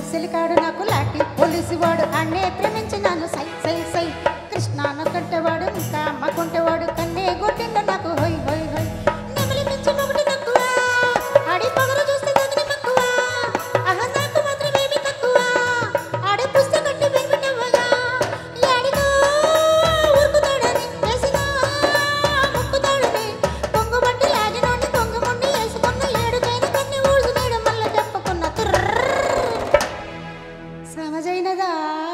సెలికాడు నాకు లాటి పోలీసు వాడు అన్నే ప్రేమించి నన్ను సై సై సై కృష్ణాన కంటేవాడు ఇంకా అమ్మ కొంటేవాడు కన్నే కొట్టిండు నాకు హొయ్ హొయ్ హొయ్ నెమలి మించి ఒకటి తక్కువ ఆడి పొగరు చూస్తే తగిన తక్కువ అహ నాకు మాత్రం ఏమి తక్కువ ఆడే పుస్తకట్టు పెరుగుటవ్వగా యాడికో ఉరుకుతాడని వేసినా ముక్కుతాడని కొంగు బట్టి లాగినోడిని కొంగు మొండి వేసుకున్న ఏడుకైన కన్ని ఊడ్చునేడు మళ్ళ చెప్పుకున్న తుర్ర సమజైనదా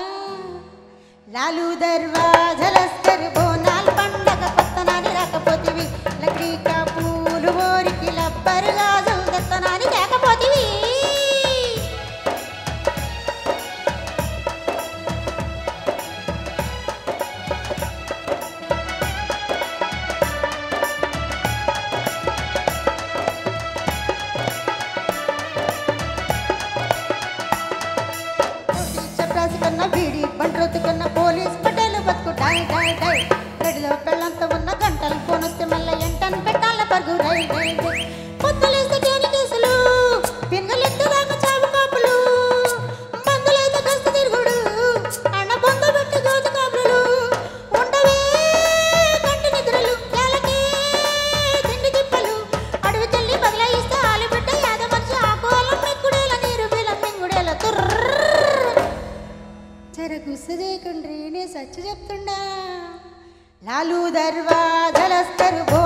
లాలు దర్వాజలస్తరు బోనాల్ పండగ కొత్తనాని రాకపోతివి లక్రీకా పూలు ఓరికి లబ్బరు గాజులు దత్తనాని లేకపోతివి చప్రాసి కన్నా బీడి బండ్రోతు కన్నా పోలీస్ పటేలు బతుకు డై డై డై గడిలో పెళ్ళంతా ఉన్న గంటలు పోనొస్తే మళ్ళీ ఎంటను పెట్టాల పరుగు రై రై రై పొత్తులేస్తే కేని కేసులు పింగలెత్తు దాకా చావు కాపులు మందులైతే కస్త తిరుగుడు అన్న బొంద పెట్టి గోతు కాపులు ఉండవే కంటి నిద్రలు ఏలకే తిండి తిప్పలు అడవి తల్లి బదలాయిస్తే ఆలు బిడ్డ యాద మనిషి ఆకోలం మెక్కుడేల నీరు బిలం మింగుడేల తుర్ర జర గుస్సదేకుండ్రి నే సచ్చు చెప్తుండా లాలు దర్వాజలస్తరు బో